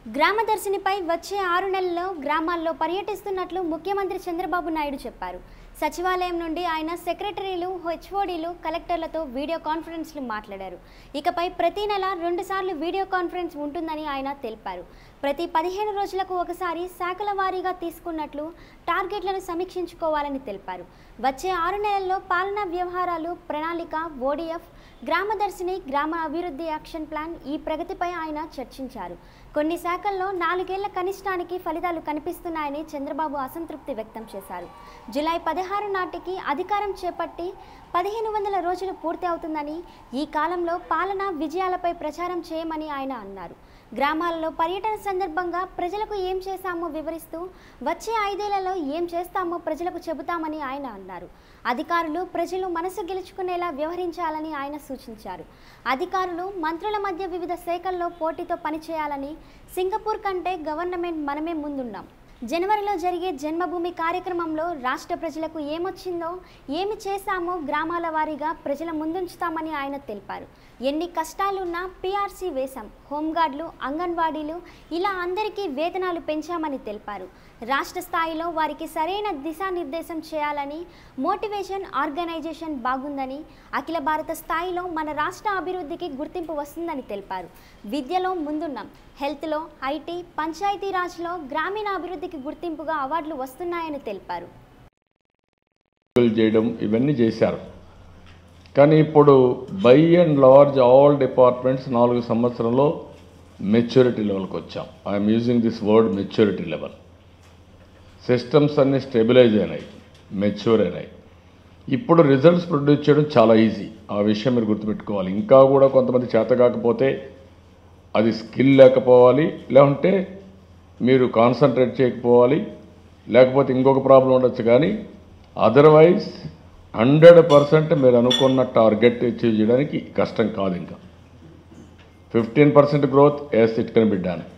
గ్రామదర్శినిపై వచ్చే ఆరు నెలల్లో గ్రామాల్లో పర్యటిస్తున్నట్లు ముఖ్యమంత్రి చంద్రబాబు నాయుడు చెప్పారు సచివాలయం నుండి ఆయన సెక్రటరీలు హెచ్ఓడీలు కలెక్టర్లతో వీడియో కాన్ఫరెన్స్లు మాట్లాడారు ఇకపై ప్రతి నెల రెండుసార్లు వీడియో కాన్ఫరెన్స్ ఉంటుందని ఆయన తెలిపారు ప్రతి పదిహేను రోజులకు ఒకసారి శాఖల వారీగా తీసుకున్నట్లు టార్గెట్లను సమీక్షించుకోవాలని తెలిపారు వచ్చే ఆరు నెలల్లో పాలనా వ్యవహారాలు ప్రణాళిక ఓడిఎఫ్ గ్రామదర్శిని గ్రామ అభివృద్ధి యాక్షన్ ప్లాన్ ఈ ప్రగతిపై ఆయన చర్చించారు కొన్ని శాఖల్లో నాలుగేళ్ల కనిష్టానికి ఫలితాలు కనిపిస్తున్నాయని చంద్రబాబు అసంతృప్తి వ్యక్తం చేశారు జూలై పదహారు నాటికి అధికారం చేపట్టి పదిహేను వందల రోజులు పూర్తి అవుతుందని ఈ కాలంలో పాలన విజయాలపై ప్రచారం చేయమని ఆయన అన్నారు గ్రామాలలో పర్యటన సందర్భంగా ప్రజలకు ఏం చేశామో వివరిస్తూ వచ్చే ఐదేళ్లలో ఏం చేస్తామో ప్రజలకు చెబుతామని ఆయన అన్నారు అధికారులు ప్రజలు మనసు గెలుచుకునేలా వ్యవహరించాలని ఆయన సూచించారు అధికారులు మంత్రుల మధ్య వివిధ శాఖల్లో పోటీతో పనిచేయాలని సింగపూర్ కంటే గవర్నమెంట్ మనమే ముందున్నాం జనవరిలో జరిగే జన్మభూమి కార్యక్రమంలో రాష్ట్ర ప్రజలకు ఏమొచ్చిందో ఏమి చేశామో గ్రామాల వారీగా ప్రజల ముందుంచుతామని ఆయన తెలిపారు ఎన్ని కష్టాలున్నా పీఆర్సీ వేశాం హోంగార్డులు అంగన్వాడీలు ఇలా అందరికీ వేతనాలు పెంచామని తెలిపారు రాష్ట్ర స్థాయిలో వారికి సరైన దిశానిర్దేశం చేయాలని మోటివేషన్ ఆర్గనైజేషన్ బాగుందని అఖిల భారత స్థాయిలో మన రాష్ట్ర అభివృద్ధికి గుర్తింపు వస్తుందని తెలిపారు విద్యలో ముందున్నాం హెల్త్లో ఐటీ పంచాయతీరాజ్లో గ్రామీణ అభివృద్ధికి గుర్తింపుగా అవార్డులు వస్తున్నాయని తెలిపారు చేయడం ఇవన్నీ చేశారు కానీ ఇప్పుడు by and large all departments నాలుగు సంవత్సరంలో మెచ్యూరిటీ లెవెల్కి వచ్చాం I'm using this word maturity level systems అన్నీ స్టెబిలైజ్ అయినాయి మెచ్యూర్ అయినాయి ఇప్పుడు రిజల్ట్స్ ప్రొడ్యూస్ చేయడం చాలా ఈజీ ఆ విషయం మీరు గుర్తుపెట్టుకోవాలి ఇంకా కూడా కొంతమంది చేత కాకపోతే అది స్కిల్ లేకపోవాలి లేకుంటే మీరు కాన్సన్ట్రేట్ చేయకపోవాలి లేకపోతే ఇంకొక ప్రాబ్లం ఉండొచ్చు కానీ అదర్వైజ్ హండ్రెడ్ పర్సెంట్ మీరు అనుకున్న టార్గెట్ అచీవ్ చేయడానికి కష్టం కాదు ఇంకా fifteen percent growth yes it can be done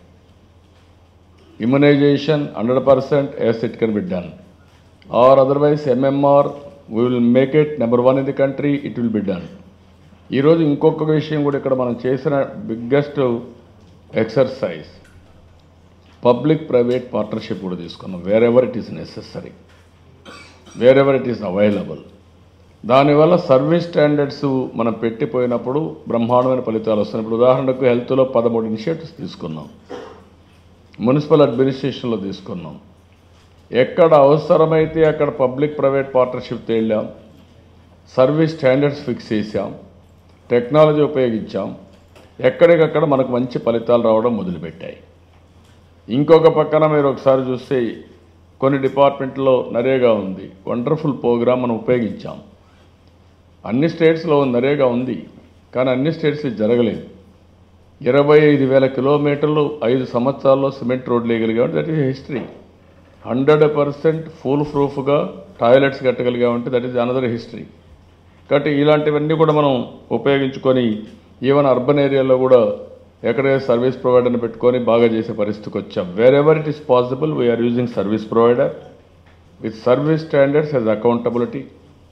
immunisation hundred percent yes it can be done or otherwise MMR we will make it number one in the country it will be done ఈరోజు ఇంకొక విషయం కూడా ఇక్కడ మనం చేసిన biggest exercise public private partnership కూడా తీసుకున్నాం wherever it is necessary wherever it is available దానివల్ల సర్వీస్ స్టాండర్డ్స్ మనం పెట్టిపోయినప్పుడు బ్రహ్మాండమైన ఫలితాలు వస్తున్నాయి ఇప్పుడు ఉదాహరణకు హెల్త్లో పదమూడు ఇనిషియేటివ్స్ తీసుకున్నాం మున్సిపల్ అడ్మినిస్ట్రేషన్లో తీసుకున్నాం ఎక్కడ అవసరమైతే అక్కడ పబ్లిక్ ప్రైవేట్ పార్ట్నర్షిప్ వెళ్ళాం సర్వీస్ స్టాండర్డ్స్ ఫిక్స్ చేశాం టెక్నాలజీ ఉపయోగించాం ఎక్కడికక్కడ మనకు మంచి ఫలితాలు రావడం మొదలుపెట్టాయి ఇంకొక పక్కన మీరు ఒకసారి చూస్తే కొన్ని డిపార్ట్మెంట్లో నరేగా ఉంది వండర్ఫుల్ ప్రోగ్రామ్ మనం ఉపయోగించాం అన్ని స్టేట్స్లో నరేగా ఉంది కానీ అన్ని స్టేట్స్ ఇది జరగలేదు ఇరవై ఐదు వేల కిలోమీటర్లు ఐదు సంవత్సరాల్లో సిమెంట్ రోడ్లు వేయగలిగామంటే that is history hundred percent full ప్రూఫ్గా టాయిలెట్స్ కట్టగలిగామంటే దట్ ఈస్ అనదర్ హిస్టరీ కాబట్టి ఇలాంటివన్నీ కూడా మనం ఉపయోగించుకొని ఈవెన్ అర్బన్ ఏరియాలో కూడా ఎక్కడైతే సర్వీస్ ప్రొవైడర్ని పెట్టుకొని బాగా చేసే పరిస్థితికి వచ్చాం wherever it is possible we are using service provider with service standards as accountability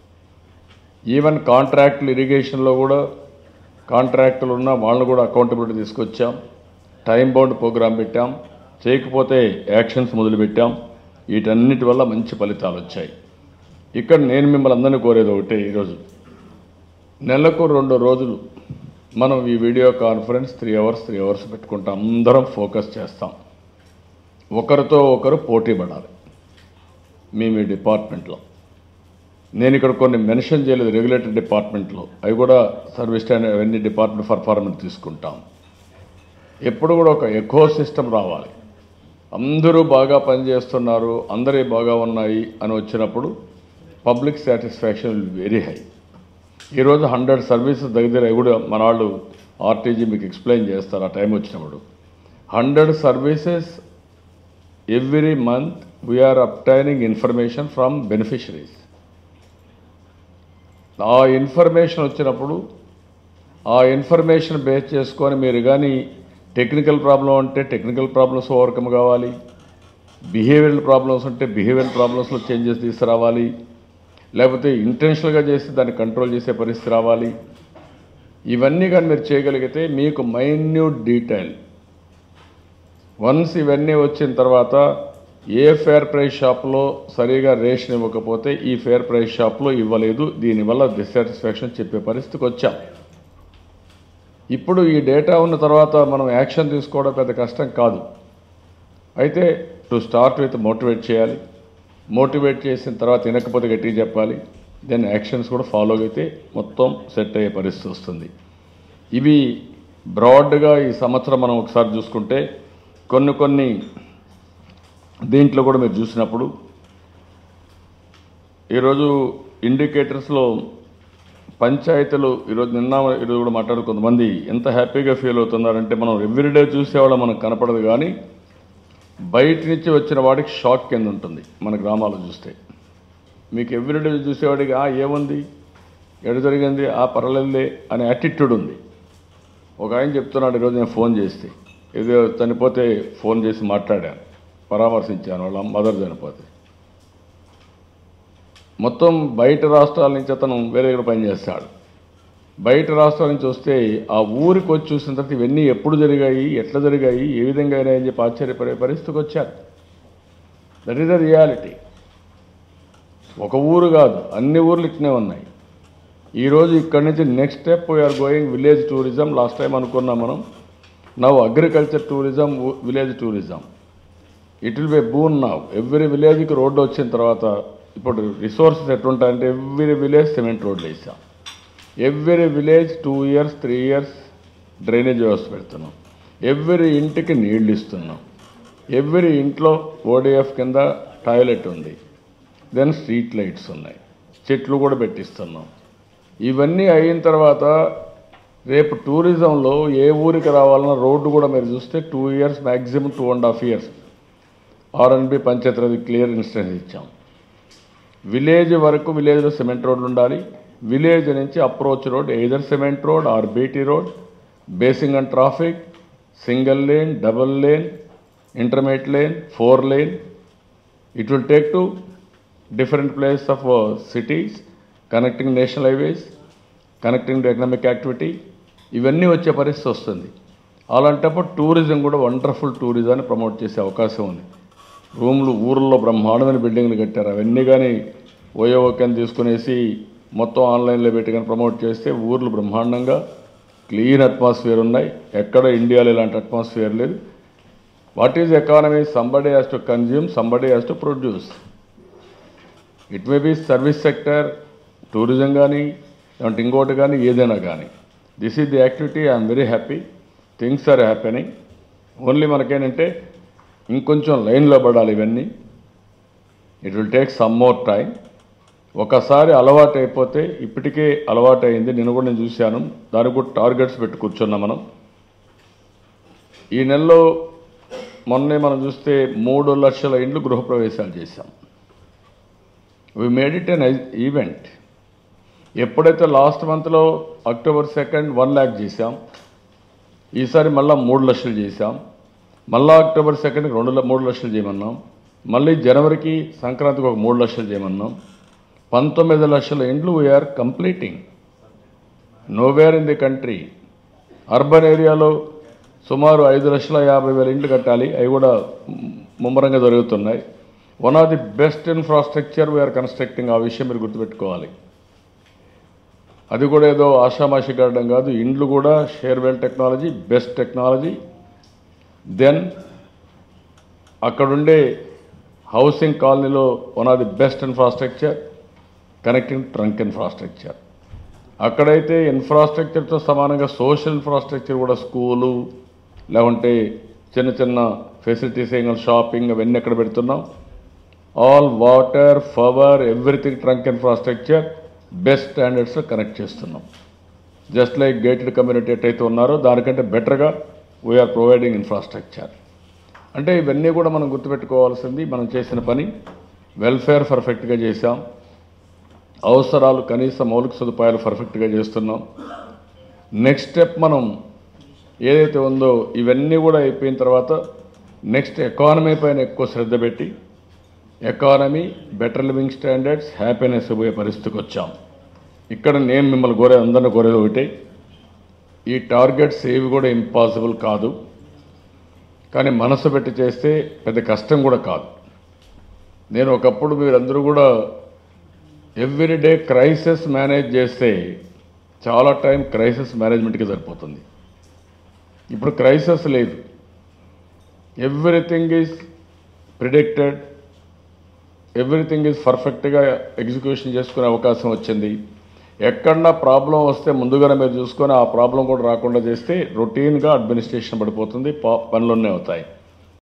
even కాంట్రాక్టులు ఇరిగేషన్లో కూడా కాంట్రాక్టులు ఉన్న వాళ్ళని కూడా అకౌంటబిలిటీ తీసుకొచ్చాం టైం బౌండ్ ప్రోగ్రామ్ పెట్టాం చేయకపోతే యాక్షన్స్ మొదలుపెట్టాం వీటన్నిటి వల్ల మంచి ఫలితాలు వచ్చాయి ఇక్కడ నేను మిమ్మల్ని అందరినీ కోరేది ఒకటే ఈరోజు నెలకు రెండు రోజులు మనం ఈ video conference three hours three hours పెట్టుకుంటాం అందరం ఫోకస్ చేస్తాం ఒకరితో ఒకరు పోటీ పడాలి మీ మీ డిపార్ట్మెంట్లో నేను ఇక్కడ కొన్ని మెన్షన్ చేయలేదు రెగ్యులేటరీ డిపార్ట్మెంట్లో అవి కూడా సర్వీస్ స్టాండర్డ్ అవన్నీ డిపార్ట్మెంట్ పర్ఫార్మెన్స్ తీసుకుంటాం ఎప్పుడు కూడా ఒక ఎకో సిస్టమ్ రావాలి అందరూ బాగా పనిచేస్తున్నారు అందరి బాగా ఉన్నాయి అని వచ్చినప్పుడు public satisfaction will very high ఈరోజు హండ్రెడ్ సర్వీసెస్ దగ్గర అవి కూడా మన వాళ్ళు ఆర్టీజీ మీకు ఎక్స్ప్లెయిన్ చేస్తారు ఆ టైం వచ్చినప్పుడు hundred services every month we are obtaining information from beneficiaries ఆ ఇన్ఫర్మేషన్ వచ్చినప్పుడు ఆ ఇన్ఫర్మేషన్ బేస్ చేసుకొని మీరు కానీ టెక్నికల్ ప్రాబ్లం ఉంటే టెక్నికల్ ప్రాబ్లమ్స్ ఓవర్కమ్ కావాలి బిహేవియరల్ ప్రాబ్లమ్స్ ఉంటే బిహేవియరల్ ప్రాబ్లమ్స్లో చేంజెస్ తీసుకురావాలి లేకపోతే ఇంటెన్షనల్గా చేసి దాన్ని కంట్రోల్ చేసే పరిస్థితి రావాలి ఇవన్నీ కానీ మీరు చేయగలిగితే మీకు మైన్యూట్ డీటెయిల్ వన్స్ ఇవన్నీ వచ్చిన తర్వాత ఏ ఫేర్ ప్రైస్ షాప్లో సరిగా రేషన్ ఇవ్వకపోతే ఈ ఫేర్ ప్రైస్ షాప్లో ఇవ్వలేదు దీనివల్ల డిస్సాటిస్ఫాక్షన్ చెప్పే పరిస్థితికి వచ్చాం ఇప్పుడు ఈ డేటా ఉన్న తర్వాత మనం యాక్షన్ తీసుకోవడం పెద్ద కష్టం కాదు అయితే టు స్టార్ట్ విత్ మోటివేట్ చేయాలి మోటివేట్ చేసిన తర్వాత వినకపోతే గట్టిగా చెప్పాలి దెన్ యాక్షన్స్ కూడా ఫాలో అయితే మొత్తం సెట్ అయ్యే పరిస్థితి వస్తుంది ఇవి బ్రాడ్గా ఈ సంవత్సరం మనం ఒకసారి చూసుకుంటే కొన్ని కొన్ని దీంట్లో కూడా మీరు చూసినప్పుడు ఈరోజు ఇండికేటర్స్లో పంచాయతీలు ఈరోజు నిన్న ఈరోజు కూడా మాట్లాడు కొంతమంది ఎంత హ్యాపీగా ఫీల్ అవుతున్నారంటే మనం ఎవ్రీడే చూసేవాళ్ళం మనకు కనపడదు కానీ బయట నుంచి వచ్చిన వాడికి షాక్ కింద ఉంటుంది మన గ్రామాలు చూస్తే మీకు ఎవ్రీడే చూసేవాడికి ఆ ఏముంది ఎడ జరిగింది ఆ పర్వాలేదులే అనే యాటిట్యూడ్ ఉంది ఒక ఆయన చెప్తున్నాడు ఈరోజు నేను ఫోన్ చేస్తే ఏదో చనిపోతే ఫోన్ చేసి మాట్లాడాను పరామర్శించాను వాళ్ళ మదర్ చనిపోతే మొత్తం బయట రాష్ట్రాల నుంచి అతను వేరే దగ్గర పనిచేస్తాడు బయట రాష్ట్రాల నుంచి వస్తే ఆ ఊరికి వచ్చి చూసిన తర్వాత ఇవన్నీ ఎప్పుడు జరిగాయి ఎట్లా జరిగాయి ఏ విధంగా అయినాయని చెప్పి ఆశ్చర్యపడే పరిస్థితికి వచ్చారు దట్ ఈస్ ద రియాలిటీ ఒక ఊరు కాదు అన్ని ఊర్లు ఇట్నే ఉన్నాయి ఈరోజు ఇక్కడి నుంచి next step we are going village tourism last time అనుకున్నాం మనం now agriculture tourism village tourism it will be boon now every విలేజ్కి రోడ్డు వచ్చిన తర్వాత ఇప్పుడు రిసోర్సెస్ ఎట్లుంటాయంటే ఎవ్రీ విలేజ్ సిమెంట్ రోడ్లు వేసాం every village two years three years drainage వ్యవస్థ పెడుతున్నాం ఎవ్రీ ఇంటికి నీళ్లు ఇస్తున్నాం ఎవ్రీ ఇంట్లో ఓడిఎఫ్ కింద టాయిలెట్ ఉంది దెన్ స్ట్రీట్ లైట్స్ ఉన్నాయి చెట్లు కూడా పెట్టిస్తున్నాం ఇవన్నీ అయిన తర్వాత రేపు టూరిజంలో ఏ ఊరికి రావాలన్నా రోడ్డు కూడా మీరు చూస్తే two years maximum two and half years RNB panchayat clear instance ఇచ్చాం విలేజ్ వరకు విలేజ్లో సిమెంట్ రోడ్లు ఉండాలి విలేజ్ నుంచి approach road either cement road or BT road basing and traffic single lane double lane intermediate lane four lane it will take to different place of cities connecting national highways connecting to economic activity ఇవన్నీ వచ్చే పరిస్థితి వస్తుంది అలాంటప్పుడు tourism కూడా wonderful టూరిజాన్ని promote చేసే అవకాశం ఉంది రూమ్లు ఊర్లో బ్రహ్మాండమైన బిల్డింగ్లు కట్టారు అవన్నీ కానీ ఓయోఓకెన్ తీసుకునేసి మొత్తం ఆన్లైన్లో పెట్టి కానీ ప్రమోట్ చేస్తే ఊర్లు బ్రహ్మాండంగా క్లీన్ అట్మాస్ఫియర్ ఉన్నాయి ఎక్కడ ఇండియాలో ఇలాంటి అట్మాస్ఫియర్ లేదు what is economy somebody has to consume somebody has to produce it may be service sector tourism కానీ లేదంటే ఇంకోటి కానీ ఏదైనా కానీ this is the activity I'm very happy things are happening only మనకేంటంటే ఇంకొంచెం లైన్లో పడాలి ఇవన్నీ it will take some more time ఒకసారి అలవాటు అయిపోతే ఇప్పటికే అలవాటు అయింది నేను కూడా నేను చూశాను దానికి కూడా టార్గెట్స్ పెట్టి కూర్చున్నాం మనం ఈ నెలలో మొన్నే మనం చూస్తే మూడు లక్షల ఇండ్లు గృహప్రవేశాలు చేశాం we made it an event ఎప్పుడైతే లాస్ట్ మంత్లో అక్టోబర్ సెకండ్ వన్ ల్యాక్ చేశాం ఈసారి మళ్ళీ మూడు లక్షలు చేశాం మళ్ళా అక్టోబర్ సెకండ్కి రెండు ల- మూడు లక్షలు చేయమన్నాం మళ్ళీ జనవరికి సంక్రాంతికి ఒక మూడు లక్షలు చేయమన్నాం పంతొమ్మిది లక్షల ఇండ్లు we are completing nowhere in the country urban ఏరియాలో సుమారు ఐదు లక్షల యాభై వేల ఇండ్లు కట్టాలి అవి కూడా ము- ముమ్మరంగా జరుగుతున్నాయి one of the best infrastructure we are constructing ఆ విషయం మీరు గుర్తుపెట్టుకోవాలి అది కూడా ఏదో ఆషామాషి కట్టడం కాదు ఇండ్లు కూడా shear wall technology best technology then అక్కడుండే హౌసింగ్ కాలనీలో one of the best infrastructure connecting trunk infrastructure అక్కడైతే ఇన్ఫ్రాస్ట్రక్చర్తో సమానంగా సోషల్ ఇన్ఫ్రాస్ట్రక్చర్ కూడా స్కూలు లేకుంటే చిన్న చిన్న ఫెసిలిటీస్ ఏం షాపింగ్ అవన్నీ ఎక్కడ పెడుతున్నాం all water power everything trunk infrastructure best స్టాండర్డ్స్లో కనెక్ట్ చేస్తున్నాం జస్ట్ లైక్ గేటెడ్ కమ్యూనిటీ ఎట్టయితే ఉన్నారో దానికంటే బెటర్గా వీఆర్ ప్రొవైడింగ్ ఇన్ఫ్రాస్ట్రక్చర్ అంటే ఇవన్నీ కూడా మనం గుర్తుపెట్టుకోవాల్సింది మనం చేసిన పని వెల్ఫేర్ పర్ఫెక్ట్గా చేశాం అవసరాలు కనీస మౌలిక సదుపాయాలు పర్ఫెక్ట్గా చేస్తున్నాం నెక్స్ట్ స్టెప్ మనం ఏదైతే ఉందో ఇవన్నీ కూడా అయిపోయిన తర్వాత నెక్స్ట్ ఎకానమీ పైన ఎక్కువ శ్రద్ధ పెట్టి economy better living standards happiness పోయే పరిస్థితికి వచ్చాం ఇక్కడ నేను మిమ్మల్ని కోరే అందరిని కోరేది ఒకటే ఈ టార్గెట్స్ ఏవి కూడా ఇంపాసిబుల్ కాదు కానీ మనసు పెట్టి చేస్తే పెద్ద కష్టం కూడా కాదు నేను ఒకప్పుడు మీరందరూ కూడా ఎవ్రీడే క్రైసిస్ మేనేజ్ చేస్తే చాలా టైం క్రైసిస్ మేనేజ్మెంట్కి సరిపోతుంది ఇప్పుడు క్రైసిస్ లేదు everything is predicted everything is పర్ఫెక్ట్గా ఎగ్జిక్యూషన్ చేసుకునే అవకాశం వచ్చింది ఎక్కడన్నా ప్రాబ్లం వస్తే ముందుగానే మీరు చూసుకొని ఆ ప్రాబ్లం కూడా రాకుండా చేస్తే రొటీన్గా అడ్మినిస్ట్రేషన్ పడిపోతుంది పా- పనులన్నీ అవుతాయి